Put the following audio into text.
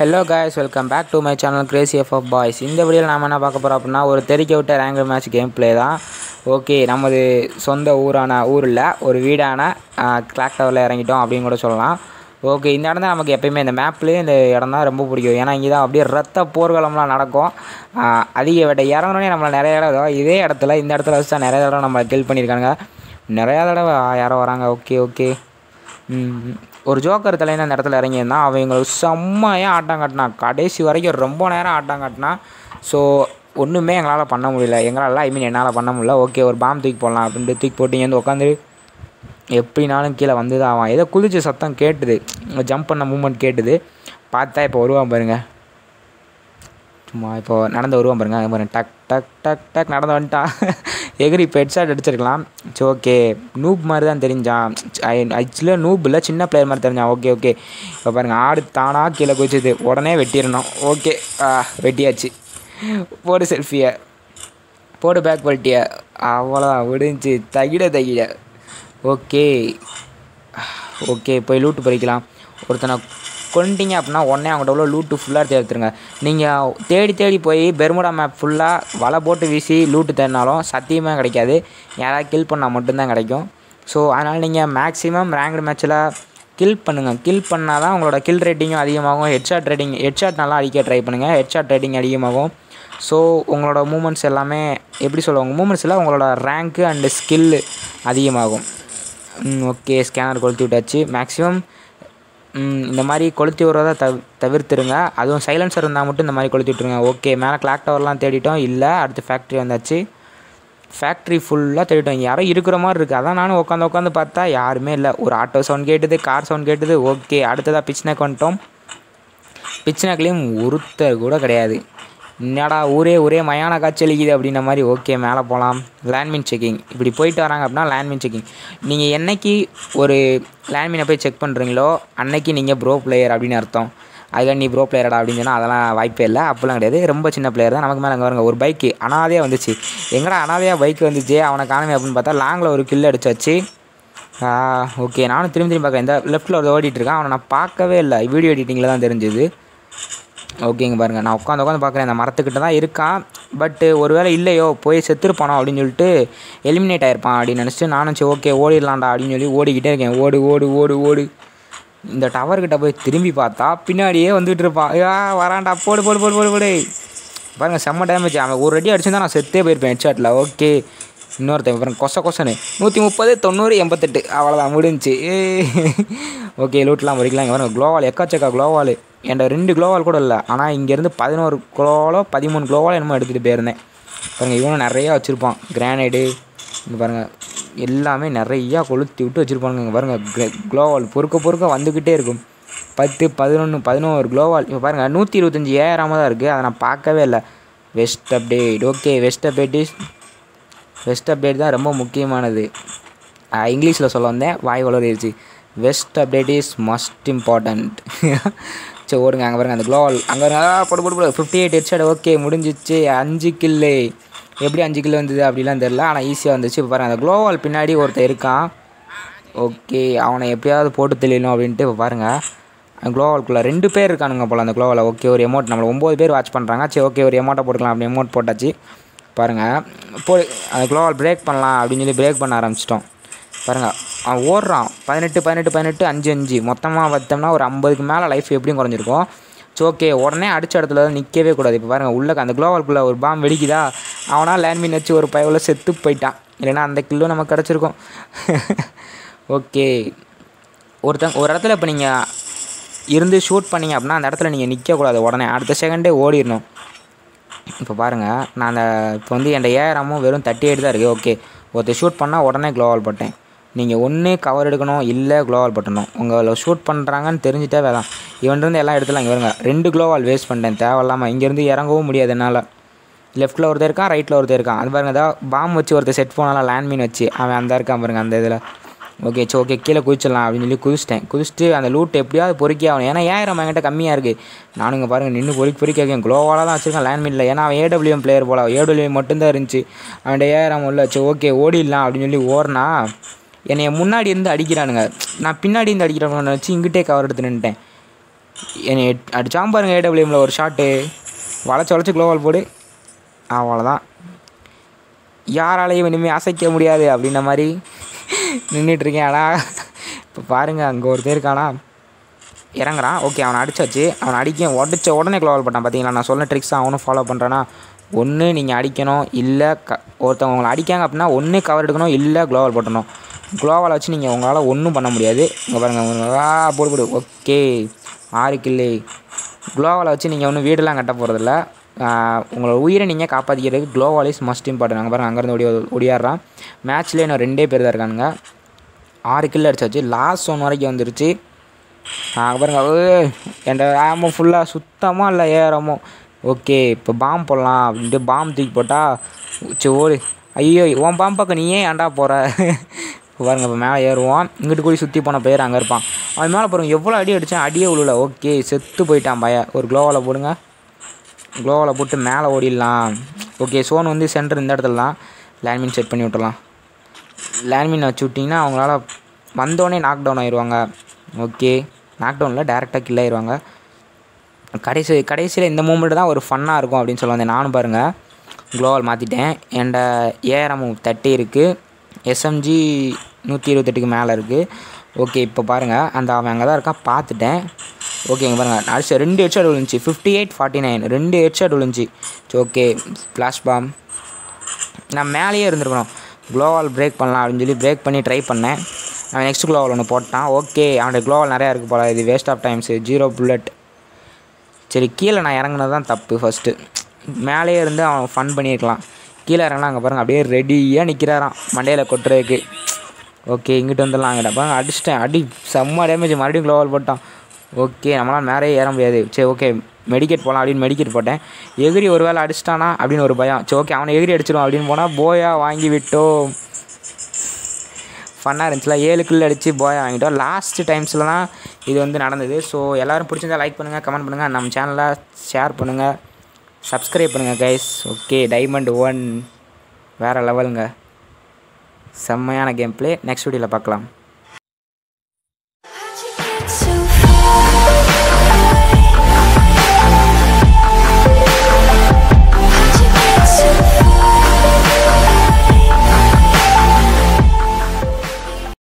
hello guys welcome back to my channel crazy F of boys இந்த வீடியோவில் நாம் என்ன பார்க்க போகிறோம் அப்படின்னா ஒரு தெறிக்க விட்ட ரேங்கர் மேட்ச் கேம் ப்ளே தான் ஓகே நமது சொந்த ஊரான ஊரில் ஒரு வீடான கிளாக் டவரில் இறங்கிட்டோம் அப்படின்னு கூட சொல்லலாம் ஓகே இந்த இடம் தான் நமக்கு எப்பயுமே இந்த மேப்லேயே இந்த இடம் தான் ரொம்ப பிடிக்கும் ஏன்னா இங்கே தான் அப்படியே ரத்த போர்க்களம்லாம் நடக்கும் ஆஹ் அதிக வேட்டை இறங்குனோடனே நம்மளை நிறைய இடம் இதே இடத்துல இந்த இடத்துல வச்சு தான் நிறைய தடவை நம்மளை கில் பண்ணியிருக்காங்க நிறையா தடவை யாரோ வராங்க ஓகே ஓகே ம், ஒரு ஜோக்கர் தலைன்னு அந்த இடத்துல இறங்கியிருந்தான் அவன் எங்களுக்கு செம்மையாக ஆட்டம் காட்டினான் கடைசி வரைக்கும் ரொம்ப நேரம் ஆட்டம் காட்டினான் ஸோ ஒன்றுமே எங்களால் பண்ண முடியல எங்களால் ஐ மீன் என்னால் பண்ண முடியல ஓகே ஒரு பாம் தூக்கி போடலாம் அப்படின்ட்டு தூக்கி போட்டு இங்கேருந்து உட்காந்து எப்படினாலும் கீழே வந்து தான் அவன் ஏதோ குதிச்ச சத்தம் கேட்டுது ஜம்ப் பண்ண மூமெண்ட் கேட்டுது பார்த்தா இப்போ வருவான் பாருங்க சும்மா இப்போ நடந்து வருவான் பாருங்க அங்க பாருங்க டக் டக் டக் டக் நடந்து வந்துட்டான் எகிரி இப்போ ஹெட்ஷாட் அடிச்சிருக்கலாம் சரி ஓகே நூப் மாதிரி தான் தெரிஞ்சான் ஆக்சுவலாக நூப் இல்லை சின்ன பிளேயர் மாதிரி தெரிஞ்சான் ஓகே ஓகே இப்போ பாருங்கள் ஆடு தானாக கீழே குதிச்சது உடனே வெட்டிடணும் ஓகே வெட்டியாச்சு போடு செல்ஃபியை போடு பேக் பல்ட்டிய அவ்வளோதான் விடுஞ்சு தகிட தகிட ஓகே ஓகே போய் லூட்டு பறிக்கலாம் ஒருத்தனை கொண்டுட்டீங்க அப்படின்னா உடனே அவங்கள்ட்ட உள்ள லூட்டு ஃபுல்லாக தேர்த்துருங்க நீங்கள் தேடி தேடி போய் பெர்முடா மேப் ஃபுல்லாக வலை போட்டு வீசி லூட்டு தேடினாலும் சத்தியமாக கிடைக்காது யாராவது கில் பண்ணால் மட்டும்தான் கிடைக்கும் ஸோ அதனால் நீங்கள் மேக்ஸிமம் ரேங்க்டு மேட்ச்சில் கில் பண்ணுங்கள் கில் பண்ணால் தான் உங்களோட கில் ரேட்டிங்கும் அதிகமாகும் ஹெட்ஷாட் ரேட்டிங் ஹெட்ஷாட் நல்லா அடிக்க ட்ரை பண்ணுங்கள் ஹெட்ஷாட் ரேட்டிங் அதிகமாகும் ஸோ உங்களோட மூமெண்ட்ஸ் எல்லாமே எப்படி சொல்லுவாங்க மூமெண்ட்ஸில் உங்களோட ரேங்க்கு அண்டு ஸ்கில்லு அதிகமாகும் ஓகே ஸ்கேனர் கொளுத்தி விட்டாச்சு மேக்ஸிமம் இந்த மாதிரி கொளுத்தி விடுறத தவ தவிர்த்துருங்க அதுவும் சைலன்சர் இருந்தால் மட்டும் இந்த மாதிரி கொளுத்தி விட்ருங்க ஓகே மேலே கிளாக் டவர்லாம் தேடிட்டோம் இல்லை அடுத்து ஃபேக்ட்ரி வந்தாச்சு ஃபேக்ட்ரி ஃபுல்லாக தேடிட்டோம் யாரோ இருக்கிற மாதிரி இருக்குது அதான் நானும் உட்காந்து உட்காந்து பார்த்தா யாருமே இல்லை ஒரு ஆட்டோ சவுண்ட் கேட்டுது கார் சவுண்ட் கேட்டுது ஓகே அடுத்ததாக பிச்னேக் வந்துட்டோம் பிச்னேக்லேயும் ஒருத்தர் கூட கிடையாது என்னடா ஊரே ஒரே மயான காட்சி அளிக்குது அப்படின்ன மாதிரி ஓகே மேலே போகலாம் லேண்ட்மின் செக்கிங் இப்படி போயிட்டு வராங்க அப்படின்னா லேண்ட்மின் செக்கிங் நீங்கள் என்னைக்கு ஒரு லேண்ட்மினை போய் செக் பண்ணுறீங்களோ அன்னைக்கு நீங்கள் ப்ரோ பிளேயர் அப்படின்னு அர்த்தம் அதுக்காக நீ ப்ரோ பிளேயரடா அப்படின்னு சொன்னால் அதெல்லாம் வாய்ப்பே இல்லை அப்போல்லாம் கிடையாது ரொம்ப சின்ன பிளேயர் தான் நமக்கு மேலே அங்கே வருங்க ஒரு பைக்கு அனாதையாக வந்துச்சு எங்கடா அனாதையாக பைக் வந்துச்சு அவனை காணமே அப்படின்னு பார்த்தா லாங்கில் ஒரு கில் அடிச்சாச்சு ஓகே நானும் திரும்பி திரும்பி பார்க்குறேன் இந்த லெஃப்ட்டில் ஒரு ஓடிட்டு இருக்கான் அவனை நான் பார்க்கவே இல்லை வீடியோ எடிட்டிங்கில் தான் தெரிஞ்சுது ஓகேங்க பாருங்கள் நான் உட்காந்து உட்காந்து பார்க்குறேன் அந்த மரத்துக்கிட்ட தான் இருக்கான் பட்டு ஒருவேளை இல்லையோ போய் செத்துருப்பானோ அப்படின்னு சொல்லிட்டு எலிமினேட் ஆயிருப்பான் அப்படின்னு நினச்சிட்டு நானும் சரி ஓகே ஓடிடலாம்டா அப்படின்னு சொல்லி ஓடிக்கிட்டே இருக்கேன் ஓடு ஓடு ஓடு ஓடு இந்த டவர்கிட்ட போய் திரும்பி பார்த்தா பின்னாடியே வந்துகிட்டு இருப்பான் ஐயா வரான்டா போடு போடு போடு போடு போடு பாருங்கள் செம்ம டேமேஜ் அவன் ஒரு அடி அடிச்சிருந்தா நான் செத்தே போயிருப்பேன் ஹெட்ஷாட்டில் ஓகே இன்னொருத்தன் பாருங்க கொச கொசனு நூற்றி முப்பது தொண்ணூறு எண்பத்தெட்டு அவ்வளோதான் முடிஞ்சு ஓகே லூட்லாம் பறிக்கலாம் இங்கே பாருங்க க்ளோவால் எக்காச்சக்கா க்ளோவால் என்கிட்ட ரெண்டு க்ளோவால் கூட இல்லை ஆனால் இங்கேருந்து பதினோரு க்ளோவாலோ பதிமூணு க்ளோவாலோ என்னமோ எடுத்துகிட்டு போயிருந்தேன் பாருங்கள் இவனும் நிறையா வச்சுருப்பான் கிரானைடு இங்கே பாருங்கள் எல்லாமே நிறையா கொளுத்தி விட்டு வச்சுருப்பானுங்க இங்கே பாருங்கள் க்ளோவால் பொறுக்க பொறுக்க வந்துக்கிட்டே இருக்கும் பத்து பதினொன்று பதினோரு க்ளோவால் இப்போ பாருங்கள் நூற்றி இருபத்தஞ்சி ஏறாமல் தான் இருக்குது அதை நான் பார்க்கவே இல்லை west update okay west update is west update தான் ரொம்ப முக்கியமானது இங்கிலீஷில் சொல்ல வந்தேன் வாய் வளரிடுச்சு west update is must important சரி ஓடுங்க அங்கே பாருங்க அந்த க்ளோவால் அங்கே போட்டு போட்டு போடு ஃபிஃப்டி எயிட் ஹெட்ஷாட் ஓகே முடிஞ்சிச்சு அஞ்சு கில்லு எப்படி அஞ்சு கிலோ வந்தது அப்படிலாம் தெரில ஆனால் ஈஸியாக வந்துச்சு இப்போ பாருங்கள் அந்த க்ளோவால் பின்னாடி ஒருத்தன் இருக்கான் ஓகே அவனை எப்படியாவது போட்டு தெரியணும் அப்படின்ட்டு இப்போ பாருங்கள் க்ளோவால்குள்ளே ரெண்டு பேர் இருக்கானுங்க போல் அந்த க்ளோவால் ஓகே ஒரு எமௌண்ட் நம்மளை ஒம்பது பேர் வாட்ச் பண்ணுறாங்க சரி ஓகே ஒரு எமௌண்ட்டை போட்டுக்கலாம் அப்படி எமௌண்ட் போட்டாச்சு பாருங்கள் போ அந்த க்ளோவால் பிரேக் பண்ணலாம் அப்படின்னு சொல்லி பிரேக் பண்ண ஆரம்பிச்சிட்டோம் பாருங்கள் அவன் ஓடுறான் பதினெட்டு பதினெட்டு பதினெட்டு அஞ்சு அஞ்சு மொத்தமாக பார்த்தோம்னா ஒரு ஐம்பதுக்கு மேலே லைஃப் எப்படியும் குறைஞ்சிருக்கும் ஸோ ஓகே உடனே அடிச்ச இடத்துல நிற்கவே கூடாது இப்போ பாருங்கள் உள்ள அந்த க்ளோவால்குள்ளே ஒரு பாம் வெடிக்குதா அவனால் லேண்ட்மின் வச்சு ஒரு பயவில் செத்து போயிட்டான் இல்லைன்னா அந்த கில்லும் நமக்கு கிடச்சிருக்கும் ஓகே ஒருத்தங்க ஒரு இடத்துல இப்போ நீங்கள் இருந்து ஷூட் பண்ணீங்க அப்படின்னா அந்த இடத்துல நீங்கள் நிற்கக்கூடாது உடனே அடுத்த செகண்டே ஓடிடணும் இப்போ பாருங்கள் நான் அந்த இப்போ வந்து என் ஏஆரமும் வெறும் தேர்ட்டி எயிட் தான் இருக்குது ஓகே ஒருத்தர் ஷூட் பண்ணால் உடனே க்ளோவால் போட்டேன் நீங்கள் ஒன்று கவர் எடுக்கணும் இல்லை க்ளோவால் பட்டணும் உங்களை ஷூட் பண்ணுறாங்கன்னு தெரிஞ்சுட்டே வேலாம் இவன்லேருந்து எல்லாம் எடுத்துலாம் இங்கே வருங்க ரெண்டு க்ளோவால் வேஸ்ட் பண்ணிட்டேன் தேவையில்லாமல் இங்கேருந்து இறங்கவும் முடியாது என்னால் லெஃப்ட்டில் ஒருத்தர் இருக்கான் ரைட்டில் ஒருத்தர் இருக்கான் அது பாருங்க ஏதாவது பாம் வச்சு ஒருத்தர் செட் போனாலும் லேண்ட்மீன் வச்சு அவன் அந்த இருக்கான் பாருங்க அந்த இதில் ஓகே சரி ஓகே கீழே குதிச்சிடலாம் அப்படின்னு சொல்லி குதிச்சிட்டேன் குதிச்சுட்டு அந்த லூட் எப்படியாவது பொறுக்கி ஆகணும் ஏன்னா ஏஆயிரம் என்கிட்ட கம்மியாக இருக்குது நானும் இங்கே பாருங்கள் நின்று பொறுக்கி பொறுக்கி இருக்கேன் க்ளோவாலாக தான் வச்சுருக்கேன் லேண்ட்மீனில் ஏன்னா அவன் ஏடபிள்யூஎம் பிளேயர் போல ஏடபிள்யூஎம் மட்டும்தான் இருந்துச்சு அவன் ஏஆயிரம் உள்ள சரி ஓகே ஓடிடலாம் அப்படின்னு சொல்லி ஓடினா என்னைய முன்னாடி இருந்து அடிக்கிறானுங்க நான் பின்னாடி இருந்து அடிக்கிறவங்க வச்சு இங்கிட்டே கவர் எடுத்து நின்ட்டேன் என்னை அடிச்சாம பாருங்க ஏடபிள்யூஎம்ல ஒரு ஷாட்டு வளைச்சு வளைச்சு க்ளோவால் போடு அவ்வளோதான் யாராலையும் இனிமேல் அசைக்க முடியாது அப்படின்ன மாதிரி நின்றுட்டுருக்கேன் ஆனால் இப்போ பாருங்கள் அங்கே ஒருத்தர் இருக்கானா இறங்குறான் ஓகே அவனை அடிச்சாச்சு அவனை அடிக்க உடச்ச உடனே க்ளோவல் பண்ணான் பார்த்தீங்களா நான் சொன்ன ட்ரிக்ஸ் அவனும் ஃபாலோ பண்ணுறானா ஒன்று நீங்கள் அடிக்கணும் இல்லை க ஒருத்தவங்க உங்களை அடிக்காங்க அப்படின்னா ஒன்று கவர் எடுக்கணும் இல்லை க்ளோவல் போட்டணும் க்ளோவால் வச்சு நீங்கள் உங்களால் ஒன்றும் பண்ண முடியாது இங்கே பாருங்கள் ஆ போடு போடு ஓகே ஆறு கில்லு க்ளோவால் வச்சு நீங்கள் ஒன்றும் வீடெல்லாம் கட்ட போகிறதில்ல உங்களோட உயிரை நீங்கள் காப்பாற்றிக்கிறதுக்கு க்ளோவால் இஸ் மஸ்ட் இம்பார்ட்டன் அங்கே பாருங்கள் அங்கேருந்து ஓடி ஓடியாடுறான் மேட்ச்லேயே இன்னும் ரெண்டே பேர் தான் இருக்கானுங்க ஆறு கில் அடிச்சாச்சு லாஸ்ட் ஒன் வரைக்கும் வந்துருச்சு அங்கே பாருங்க ஏய், என் ஆமோ ஃபுல்லாக சுத்தமாக இல்லை ஏறமோ ஓகே இப்போ பாம் போடலாம் அப்படின்ட்டு பாம் தூக்கி போட்டால் சரி ஓடு ஐயோ உன் பாம் பக்கம் நீ ஏன் ஏன்டா போகிற பாருங்க இப்போ மேலே ஏறுவான் இங்கிட்டு கூடி சுற்றி போன பேர் அங்கே இருப்பான் அவன் மேலே பாருங்க எவ்வளோ அடி அடித்தான் அடியே விழுல ஓகே செத்து போயிட்டான் பய ஒரு க்ளோவில் போடுங்க க்ளோவில் போட்டு மேலே ஓடிடலாம் ஓகே சோன் வந்து சென்டர் இந்த இடத்துல தான் லேண்ட்மின் செட் பண்ணி விட்டுறலாம் லேண்ட்மின் வச்சு விட்டிங்கன்னா அவங்களால வந்தோடனே நாக் டவுன் ஆயிடுவாங்க ஓகே நாக் டவுனில் டேரெக்டாக கில் ஆயிடுவாங்க கடைசி கடைசியில் இந்த மூமெண்ட் தான் ஒரு ஃபன்னாக இருக்கும் அப்படின்னு சொல்ல வந்தேன் நானும் பாருங்கள் க்ளோவால் மாற்றிட்டேன் என்ட ஏஆர்எம் தேர்ட்டி இருக்குது எஸ்எம்ஜி நூற்றி இருபத்தெட்டுக்கு மேலே இருக்குது ஓகே இப்போ பாருங்கள் அந்த அவன் அங்கே தான் இருக்கான் பார்த்துட்டேன் ஓகேங்க பாருங்கள் அடிச்சு ரெண்டு ஹெட்ஷாட் விழுந்துச்சு ஃபிஃப்டி எயிட் ஃபார்ட்டி நைன் ரெண்டு ஹெட்ஷாட் விழுந்துச்சு ஓகே ஃப்ளாஷ் பாம் நான் மேலேயே இருந்திருக்கணும் க்ளோவால் பிரேக் பண்ணலாம் அப்படின்னு சொல்லி பிரேக் பண்ணி ட்ரை பண்ணேன் அவன் நெக்ஸ்ட் க்ளோவால் ஒன்று போட்டான் ஓகே அவனுடைய க்ளோவால் நிறையா இருக்குது போல இது waste of times zero bullet சரி கீழே நான் இறங்குனது தான் தப்பு ஃபஸ்ட்டு மேலேயே இருந்து அவன் ஃபன் பண்ணியிருக்கலாம் கீழே இறங்கினா அங்கே பாருங்கள் அப்படியே ரெடியாக நிற்கிறாராம் மண்டையில் கொட்டுறதுக்கு ஓகே இங்கிட்டு வந்துடலாம் அங்கிட்ட பாருங்க அடிச்சிட்டேன் அடி செம்ம டேமேஜ் மறுபடியும் க்ளோவால் போட்டான் ஓகே நம்மளால் மேலே ஏற முடியாது சரி ஓகே மெடிக்கெட் போகலாம் அப்படின்னு மெடிக்கெட் போட்டேன் எகிரி ஒரு வேளை அடிச்சிட்டானா அப்படின்னு ஒரு பயம் சரி ஓகே அவனை எகிரி அடிச்சிடும் அப்படின்னு போனால் போயா வாங்கி விட்டோம் ஃபன்னாக இருந்துச்சுல ஏழு கில் அடித்து போயா வாங்கிட்டோம் லாஸ்ட் டைம்ஸில் தான் இது வந்து நடந்தது ஸோ எல்லோரும் பிடிச்சிருந்தா லைக் பண்ணுங்கள் கமெண்ட் பண்ணுங்கள் நம்ம சேனலை ஷேர் பண்ணுங்கள் சப்ஸ்கிரைப் பண்ணுங்கள் கைஸ் ஓகே டைமண்ட் ஒன் வேறு லெவலுங்க செம்மையான கேம் ப்ளே நெக்ஸ்ட் வீடியோவில் பார்க்கலாம்